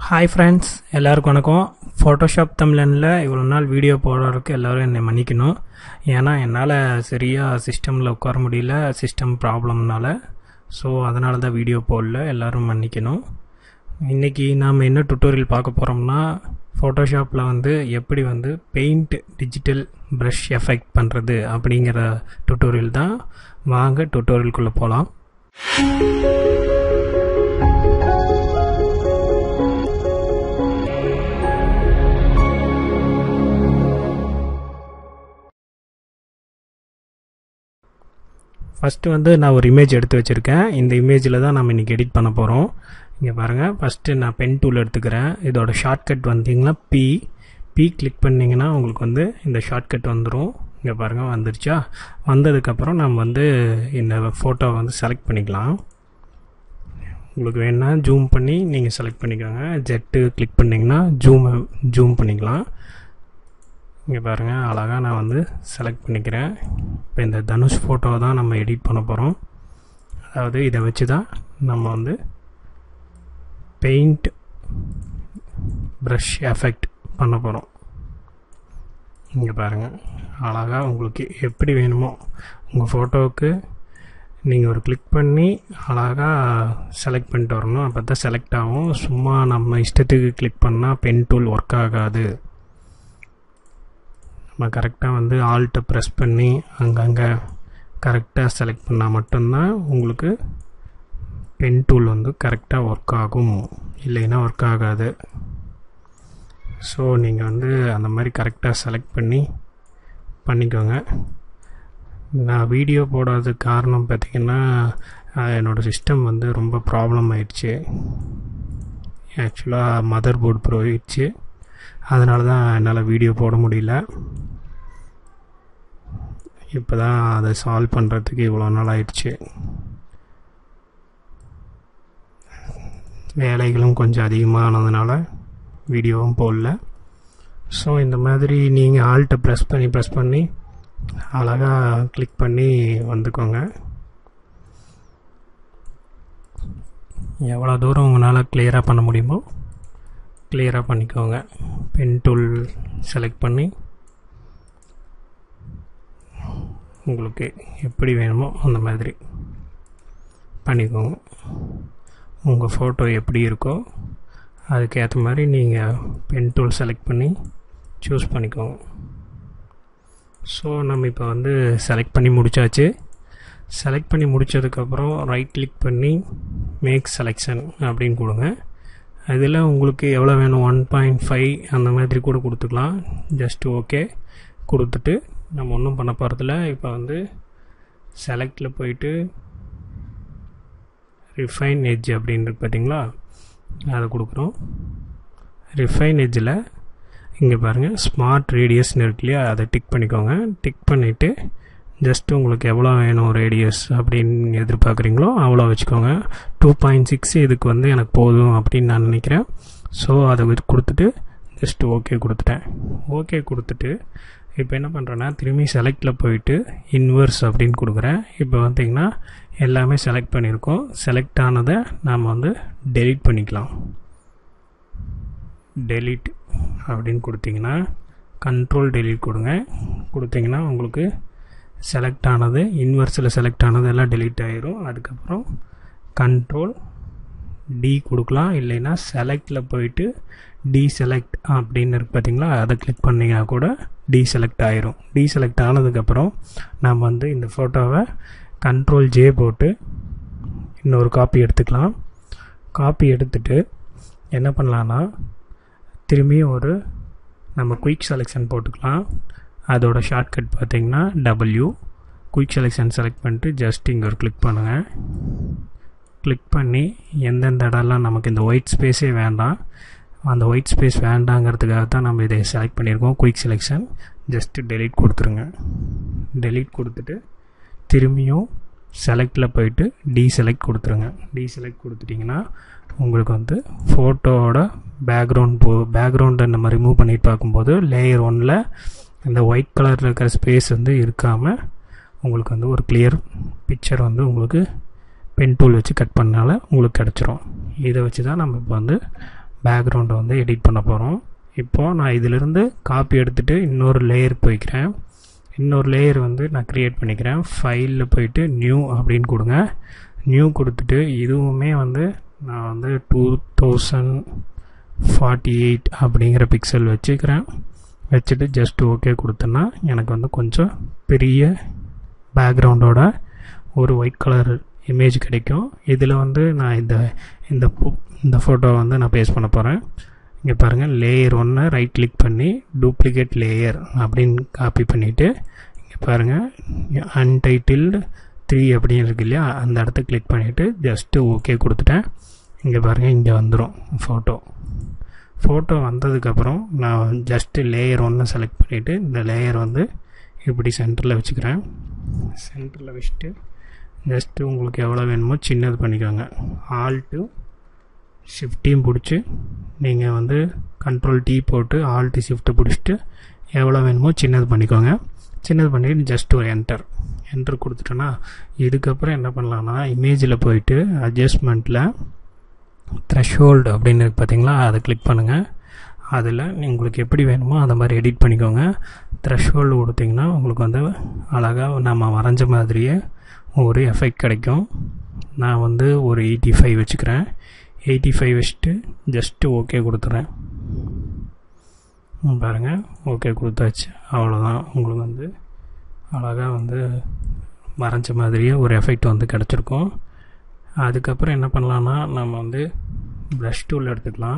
hi friends எல்லாருக்கும் வணக்கம் Photoshop தமிழனில் இவ்வளோ நாள் வீடியோ போடுறதுக்கு எல்லோரும் என்னை மன்னிக்கணும் ஏன்னா என்னால் சரியாக சிஸ்டமில் உட்கார முடியல சிஸ்டம் ப்ராப்ளம்னால ஸோ அதனால தான் வீடியோ போடல எல்லோரும் மன்னிக்கணும் இன்றைக்கி நாம் என்ன டுட்டோரியல் பார்க்க போகிறோம்னா ஃபோட்டோஷாப்பில் வந்து எப்படி வந்து பெயிண்ட் டிஜிட்டல் ப்ரஷ் எஃபெக்ட் பண்ணுறது அப்படிங்கிற டுட்டோரியல் தான் வாங்க டுட்டோரியலுக்குள்ளே போகலாம் ஃபஸ்ட்டு வந்து நான் ஒரு இமேஜ் எடுத்து வச்சுருக்கேன் இந்த இமேஜில் தான் நம்ம இன்றைக்கி எடிட் பண்ண போகிறோம் இங்கே பாருங்கள் ஃபஸ்ட்டு நான் பென் டூல் எடுத்துக்கிறேன் இதோட ஷார்ட்கட் வந்தீங்கன்னா பி பி கிளிக் பண்ணிங்கன்னா உங்களுக்கு வந்து இந்த ஷார்ட்கட் வந்துடும் இங்கே பாருங்கள் வந்துருச்சா வந்ததுக்கப்புறம் நம்ம வந்து இந்த ஃபோட்டோவை வந்து செலக்ட் பண்ணிக்கலாம் உங்களுக்கு வேணா ஜூம் பண்ணி நீங்கள் செலக்ட் பண்ணிக்கோங்க ஜெட்டு கிளிக் பண்ணிங்கன்னா ஜூம் ஜூம் பண்ணிக்கலாம் இங்கே பாருங்கள் அழகாக நான் வந்து செலக்ட் பண்ணிக்கிறேன் இப்போ இந்த தனுஷ் ஃபோட்டோவை தான் நம்ம எடிட் பண்ண போகிறோம் அதாவது இதை வச்சு தான் நம்ம வந்து பெயிண்ட் ப்ரஷ் எஃபெக்ட் பண்ண போகிறோம் இங்கே பாருங்கள் அழகாக உங்களுக்கு எப்படி வேணுமோ உங்கள் ஃபோட்டோவுக்கு நீங்கள் ஒரு கிளிக் பண்ணி அழகாக செலக்ட் பண்ணிட்டு வரணும் அப்போ தான் செலக்ட் ஆகும் சும்மா நம்ம இஷ்டத்துக்கு கிளிக் பண்ணால் பென் டூல் ஒர்க் ஆகாது நம்ம கரெக்டாக வந்து ஆல்ட்டை ப்ரெஸ் பண்ணி அங்கங்கே கரெக்டாக செலக்ட் பண்ணால் மட்டும்தான் உங்களுக்கு பென் டூல் வந்து கரெக்டாக ஒர்க் ஆகும் இல்லைன்னா ஒர்க் ஆகாது ஸோ நீங்கள் வந்து அந்த மாதிரி கரெக்டாக செலக்ட் பண்ணி பண்ணிக்கோங்க நான் வீடியோ போடாததுக்கு காரணம் பார்த்திங்கன்னா என்னோடய சிஸ்டம் வந்து ரொம்ப ப்ராப்ளம் ஆயிடுச்சு ஆக்சுவலாக மதர் போர்டு போயிடுச்சு அதனால தான் என்னால் வீடியோ போட முடியல இப்போ தான் அதை சால்வ் பண்ணுறதுக்கு இவ்வளோ நாள் ஆயிடுச்சு வேலைகளும் கொஞ்சம் அதிகமானதுனால வீடியோவும் போடல ஸோ இந்த மாதிரி நீங்கள் ஆல்ட்டை ப்ரெஸ் பண்ணி ப்ரெஸ் பண்ணி அழகாக கிளிக் பண்ணி வந்துக்கோங்க எவ்வளோ தூரம் உங்களால் கிளியராக பண்ண முடியுமோ கிளியராக பண்ணிக்கோங்க பென் டூல் செலக்ட் பண்ணி உங்களுக்கு எப்படி வேணுமோ அந்த மாதிரி பண்ணிக்கோங்க உங்கள் ஃபோட்டோ எப்படி இருக்கோ அதுக்கேற்ற மாதிரி நீங்கள் பென் டூல் செலக்ட் பண்ணி சூஸ் பண்ணிக்கோங்க ஸோ நம்ம இப்போ வந்து செலக்ட் பண்ணி முடித்தாச்சு செலக்ட் பண்ணி முடித்ததுக்கப்புறம் ரைட் கிளிக் பண்ணி மேக் செலெக்ஷன் அப்படின்னு கொடுங்க அதில் உங்களுக்கு எவ்வளோ வேணும் ஒன் பாயிண்ட் ஃபைவ் அந்த மாதிரி கூட கொடுத்துக்கலாம் ஜஸ்ட் ஓகே கொடுத்துட்டு நம்ம ஒன்றும் பண்ண போகிறதில்ல இப்போ வந்து செலக்டில் போயிட்டு ரிஃபைன் எட்ஜ் அப்படின்னு பார்த்தீங்களா அதை கொடுக்குறோம் ரிஃபைன் எட்ஜில் இங்கே பாருங்கள் ஸ்மார்ட் ரேடியஸ்னு இருக்கு இல்லையா அதை டிக் பண்ணிக்கோங்க டிக் பண்ணிவிட்டு ஜஸ்ட் உங்களுக்கு எவ்வளோ வேணும் ரேடியஸ் அப்படின்னு எதிர்பார்க்குறீங்களோ அவ்வளோ வச்சுக்கோங்க டூ பாயிண்ட் சிக்ஸ் இதுக்கு வந்து எனக்கு போதும் அப்படின்னு நான் நினைக்கிறேன் ஸோ அதை கொடுத்துட்டு ஜஸ்ட் ஓகே கொடுத்துட்டேன் ஓகே கொடுத்துட்டு இப்போ என்ன பண்ணுறேன்னா திரும்பி செலக்டில் போயிட்டு இன்வர்ஸ் அப்படின்னு கொடுக்குறேன் இப்போ பார்த்திங்கன்னா எல்லாமே செலக்ட் பண்ணியிருக்கோம் செலக்ட் ஆனதை நாம் வந்து டெலிட் பண்ணிக்கலாம் டெலிட் அப்படின்னு கொடுத்தீங்கன்னா கண்ட்ரோல் டெலிட் கொடுங்க கொடுத்தீங்கன்னா உங்களுக்கு செலக்ட் ஆனது இன்வர்ஸில் செலக்ட் ஆனது எல்லாம் டெலீட் ஆகிரும் அதுக்கப்புறம் கண்ட்ரோல் டி கொடுக்கலாம் இல்லைன்னா செலக்டில் போயிட்டு டி செலக்ட் அப்படின்னு இருக்கு பார்த்தீங்களா அதை கிளிக் பண்ணிங்கன்னா கூட டி செலக்ட் ஆயிரும் டி செலக்ட் ஆனதுக்கப்புறம் நம்ம வந்து இந்த ஃபோட்டோவை கண்ட்ரோல் ஜே போட்டு இன்னொரு காப்பி எடுத்துக்கலாம் காப்பி எடுத்துட்டு என்ன பண்ணலான்னா திரும்பியும் ஒரு நம்ம குயிக் செலெக்ஷன் போட்டுக்கலாம் அதோட ஷார்ட்கட் பார்த்திங்கன்னா டபிள்யூ குயிக் செலெக்ஷன் செலக்ட் பண்ணிட்டு ஜஸ்ட் இங்கே ஒரு கிளிக் பண்ணுங்கள் கிளிக் பண்ணி எந்தெந்த இடம்லாம் நமக்கு இந்த ஒயிட் ஸ்பேஸே வேண்டாம் அந்த ஒயிட் ஸ்பேஸ் வேண்டாங்கிறதுக்காக தான் நம்ம இதை செலக்ட் பண்ணியிருக்கோம் குயிக் செலெக்ஷன் ஜஸ்ட்டு டெலீட் கொடுத்துருங்க டெலீட் கொடுத்துட்டு திரும்பியும் செலக்டில் போயிட்டு டி செலக்ட் கொடுத்துருங்க டி செலக்ட் கொடுத்துட்டிங்கன்னா உங்களுக்கு வந்து ஃபோட்டோவோட பேக்ரவுண்ட் போ பேக்ரவுண்டை நம்ம ரிமூவ் பண்ணிட்டு பார்க்கும்போது லேயர் ஒனில் இந்த ஒயிட் கலரில் இருக்கிற ஸ்பேஸ் வந்து இருக்காமல் உங்களுக்கு வந்து ஒரு கிளியர் பிக்சர் வந்து உங்களுக்கு பென் டூல் வச்சு கட் பண்ணால உங்களுக்கு கிடச்சிரும் இதை வச்சு தான் நம்ம இப்போ வந்து பேக்ரவுண்டை வந்து எடிட் பண்ண போகிறோம் இப்போது நான் இதிலிருந்து காப்பி எடுத்துகிட்டு இன்னொரு லேயர் போய்க்கிறேன் இன்னொரு லேயர் வந்து நான் க்ரியேட் பண்ணிக்கிறேன் ஃபைலில் போயிட்டு நியூ அப்படின்னு கொடுங்க நியூ கொடுத்துட்டு இதுவுமே வந்து நான் வந்து டூ தௌசண்ட் ஃபார்ட்டி எயிட் அப்படிங்கிற பிக்சல் வச்சுக்கிறேன் வச்சுட்டு ஜஸ்ட் ஓகே கொடுத்தேன்னா எனக்கு வந்து கொஞ்சம் பெரிய பேக்ரவுண்டோட ஒரு ஒயிட் கலர் இமேஜ் கிடைக்கும் இதில் வந்து நான் இந்த இந்த இந்த ஃபோட்டோவை வந்து நான் பேஸ்ட் பண்ண போகிறேன் இங்கே பாருங்கள் லேயர் ஒன்று ரைட் கிளிக் பண்ணி டூப்ளிகேட் லேயர் அப்படின்னு காப்பி பண்ணிவிட்டு இங்கே பாருங்கள் அன்டைட்டில்டு த்ரீ அப்படின்னு இருக்கு இல்லையா அந்த இடத்த கிளிக் பண்ணிவிட்டு ஜஸ்ட்டு ஓகே கொடுத்துட்டேன் இங்கே பாருங்கள் இங்கே வந்துடும் ஃபோட்டோ ஃபோட்டோ வந்ததுக்கப்புறம் நான் ஜஸ்ட்டு லேயர் ஒன்று செலக்ட் பண்ணிவிட்டு இந்த லேயர் வந்து இப்படி சென்டரில் வச்சுக்கிறேன் சென்டரில் வச்சுட்டு ஜஸ்ட்டு உங்களுக்கு எவ்வளோ வேணுமோ சின்னது பண்ணிக்கோங்க ஆல்ட்டு ஷிஃப்ட்டையும் பிடிச்சி நீங்கள் வந்து கண்ட்ரோல் டீ போட்டு ஆல்ட்டு ஷிஃப்ட்டை பிடிச்சிட்டு எவ்வளோ வேணுமோ சின்னது பண்ணிக்கோங்க சின்னது பண்ணிவிட்டு ஜஸ்ட் ஒரு என்டர் என்டர் கொடுத்துட்டோன்னா இதுக்கப்புறம் என்ன பண்ணலான்னா இமேஜில் போயிட்டு அட்ஜஸ்ட்மெண்ட்டில் த்ரெஷ்ஹோல்டு அப்படின்னு இருக்கு பார்த்தீங்களா அதை கிளிக் பண்ணுங்கள் அதில் உங்களுக்கு எப்படி வேணுமோ அந்த மாதிரி எடிட் பண்ணிக்கோங்க த்ரெஷ்ஹோல்டு கொடுத்தீங்கன்னா உங்களுக்கு வந்து அழகாக நம்ம வரைஞ்ச மாதிரியே ஒரு எஃபெக்ட் கிடைக்கும் நான் வந்து ஒரு எயிட்டி ஃபைவ் வச்சுக்கிறேன் எயிட்டி ஃபைவ் வச்சுட்டு ஜஸ்ட்டு ஓகே கொடுத்துறேன் பாருங்கள் ஓகே கொடுத்தாச்சு அவ்வளோதான் உங்களுக்கு வந்து அழகாக வந்து வரைஞ்ச மாதிரியே ஒரு எஃபெக்ட் வந்து கிடச்சிருக்கும் அதுக்கப்புறம் என்ன பண்ணலான்னா நம்ம வந்து ப்ரஷ் டூல் எடுத்துக்கலாம்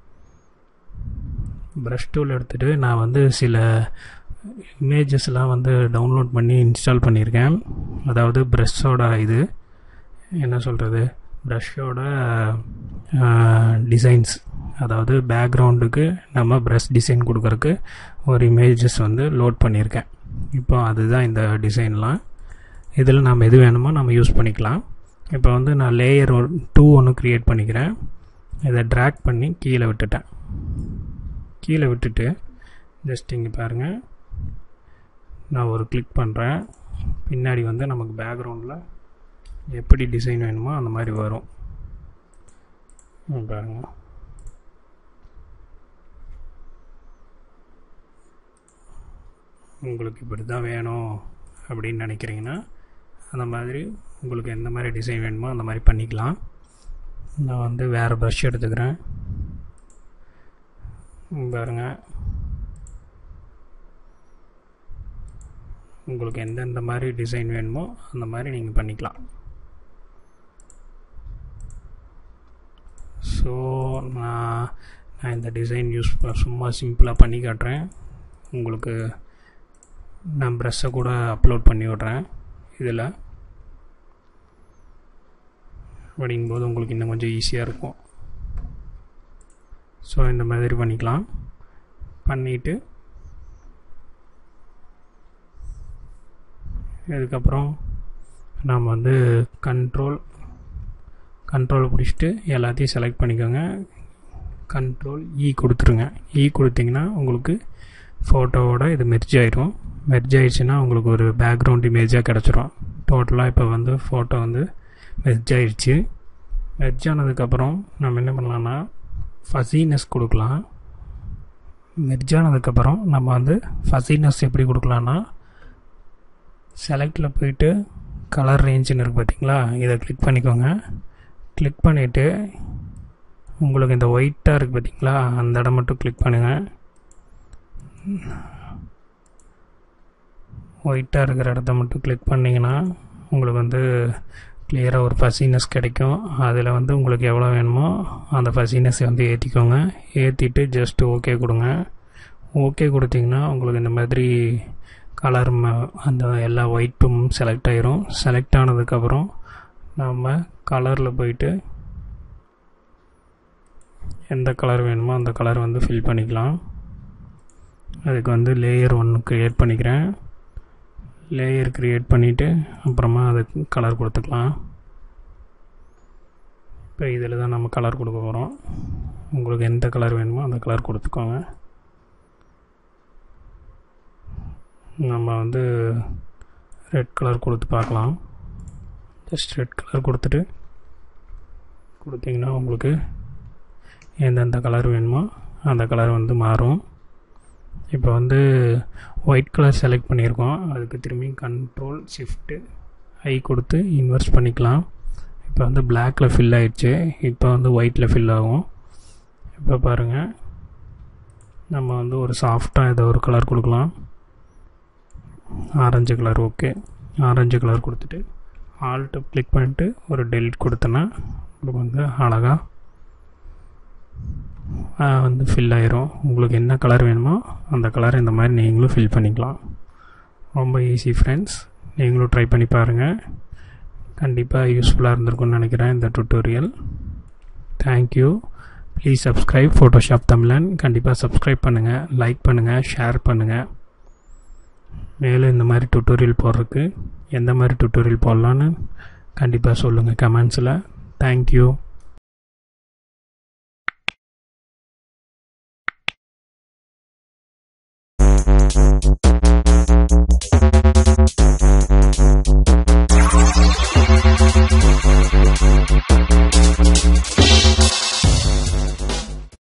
ப்ரஷ் டூல் எடுத்துகிட்டு நான் வந்து சில இமேஜஸ்லாம் வந்து டவுன்லோட் பண்ணி இன்ஸ்டால் பண்ணியிருக்கேன் அதாவது ப்ரஷ்ஷோட இது என்ன சொல்கிறது ப்ரஷ்ஷோட டிசைன்ஸ் அதாவது பேக்ரவுண்டுக்கு நம்ம ப்ரஷ் டிசைன் கொடுக்கறக்கு ஒரு இமேஜஸ் வந்து லோட் பண்ணியிருக்கேன் இப்போ அதுதான் இந்த டிசைன்லாம் இதில் நம்ம எது வேணுமோ நம்ம யூஸ் பண்ணிக்கலாம் இப்போ வந்து நான் லேயர் டூ ஒன்று க்ரியேட் பண்ணிக்கிறேன் இதை ட்ராக் பண்ணி கீழே விட்டுட்டேன் கீழே விட்டுட்டு ஜஸ்ட் இங்கே பாருங்கள் நான் ஒரு கிளிக் பண்ணுறேன் பின்னாடி வந்து நமக்கு பேக்ரவுண்டில் எப்படி டிசைன் வேணுமோ அந்த மாதிரி வரும் பாருங்க உங்களுக்கு இப்படி தான் வேணும் அப்படின்னு நினைக்கிறீங்கன்னா அந்த மாதிரி உங்களுக்கு எந்த மாதிரி டிசைன் வேணுமோ அந்த மாதிரி பண்ணிக்கலாம் நான் வந்து வேறு ப்ரஷ் எடுத்துக்கிறேன் பாருங்க உங்களுக்கு எந்தெந்த மாதிரி டிசைன் வேணுமோ அந்த மாதிரி நீங்கள் பண்ணிக்கலாம் ஸோ நான் நான் இந்த டிசைன் யூஸ் சும்மா சிம்பிளாக பண்ணி காட்டுறேன் உங்களுக்கு நான் ப்ரெஷ்ஷை கூட அப்லோட் பண்ணி விட்றேன் இதில் படிக்கும்போது உங்களுக்கு இன்னும் கொஞ்சம் ஈஸியாக இருக்கும் ஸோ இந்த மாதிரி பண்ணிக்கலாம் பண்ணிவிட்டு இதுக்கப்புறம் நாம் வந்து கண்ட்ரோல் கண்ட்ரோல் பிடிச்சிட்டு எல்லாத்தையும் செலக்ட் பண்ணிக்கோங்க கண்ட்ரோல் இ கொடுத்துருங்க இ கொடுத்தீங்கன்னா உங்களுக்கு ஃபோட்டோவோட இது மெர்ஜ் ஆயிரும் மெர்ஜ் ஆயிடுச்சுன்னா உங்களுக்கு ஒரு பேக்ரவுண்ட் இமேஜாக கிடச்சிரும் டோட்டலாக இப்போ வந்து ஃபோட்டோ வந்து மெர்ஜ் ஆயிடுச்சு மெர்ஜ் ஆனதுக்கப்புறம் நம்ம என்ன பண்ணலான்னா ஃபசீனஸ் கொடுக்கலாம் மெர்ஜ் ஆனதுக்கப்புறம் நம்ம வந்து ஃபசீனஸ் எப்படி கொடுக்கலான்னா செலக்டில் போயிட்டு கலர் ரேஞ்சுன்னு இருக்குது பார்த்தீங்களா இதை கிளிக் பண்ணிக்கோங்க கிளிக் பண்ணிவிட்டு உங்களுக்கு இந்த ஒயிட்டாக இருக்குது பார்த்தீங்களா அந்த இடம் மட்டும் கிளிக் பண்ணுங்கள் ஒயிட்டாக இருக்கிற இடத்த மட்டும் கிளிக் பண்ணிங்கன்னா உங்களுக்கு வந்து கிளியராக ஒரு ஃபசினஸ் கிடைக்கும் அதில் வந்து உங்களுக்கு எவ்வளோ வேணுமோ அந்த ஃபசினஸ் வந்து ஏற்றிக்கோங்க ஏற்றிட்டு ஜஸ்ட் ஓகே கொடுங்க ஓகே கொடுத்தீங்கன்னா உங்களுக்கு இந்த மாதிரி கலர் அந்த எல்லா ஒயிட்டும் செலக்ட் ஆயிரும் செலக்ட் ஆனதுக்கப்புறம் நம்ம கலரில் போயிட்டு எந்த கலர் வேணுமோ அந்த கலர் வந்து ஃபில் பண்ணிக்கலாம் அதுக்கு வந்து லேயர் ஒன்று க்ரியேட் பண்ணிக்கிறேன் லேயர் க்ரியேட் பண்ணிவிட்டு அப்புறமா அதுக்கு கலர் கொடுத்துக்கலாம் இப்போ இதில் தான் நம்ம கலர் கொடுக்க போகிறோம் உங்களுக்கு எந்த கலர் வேணுமோ அந்த கலர் கொடுத்துக்கோங்க நம்ம வந்து ரெட் கலர் கொடுத்து பார்க்கலாம் ஜஸ்ட் ரெட் கலர் கொடுத்துட்டு கொடுத்தீங்கன்னா உங்களுக்கு எந்தெந்த கலர் வேணுமோ அந்த கலர் வந்து மாறும் இப்போ வந்து ஒயிட் கலர் செலக்ட் பண்ணியிருக்கோம் அதுக்கு திரும்பி கண்ட்ரோல் ஷிஃப்ட்டு ஐ கொடுத்து இன்வெர்ஸ் பண்ணிக்கலாம் இப்போ வந்து பிளாக்கில் ஃபில் ஆயிடுச்சு இப்போ வந்து ஒயிட்டில் ஃபில் ஆகும் இப்போ பாருங்கள் நம்ம வந்து ஒரு சாஃப்டாக ஏதோ ஒரு கலர் கொடுக்கலாம் orange colour okay orange colour கொடுத்துட்டு ஆல்ட்டு கிளிக் பண்ணிட்டு ஒரு டெலிட் கொடுத்தோன்னா உங்களுக்கு வந்து அழகாக வந்து ஃபில் ஆயிரும் உங்களுக்கு என்ன கலர் வேணுமோ அந்த கலர் இந்த மாதிரி நீங்களும் ஃபில் பண்ணிக்கலாம் ரொம்ப ஈஸி ஃப்ரெண்ட்ஸ் நீங்களும் ட்ரை பண்ணி பாருங்கள் கண்டிப்பாக யூஸ்ஃபுல்லாக இருந்திருக்கும்னு நினைக்கிறேன் இந்த tutorial thank you please subscribe Photoshop Tamilan கண்டிப்பாக சப்ஸ்கிரைப் பண்ணுங்கள் லைக் பண்ணுங்கள் ஷேர் பண்ணுங்கள் மேலும் இந்த மாதிரி டுட்டோரியல் போடுறதுக்கு எந்த மாதிரி டுட்டோரியல் போடலான்னு கண்டிப்பாக சொல்லுங்கள் கமெண்ட்ஸில் தேங்க்யூ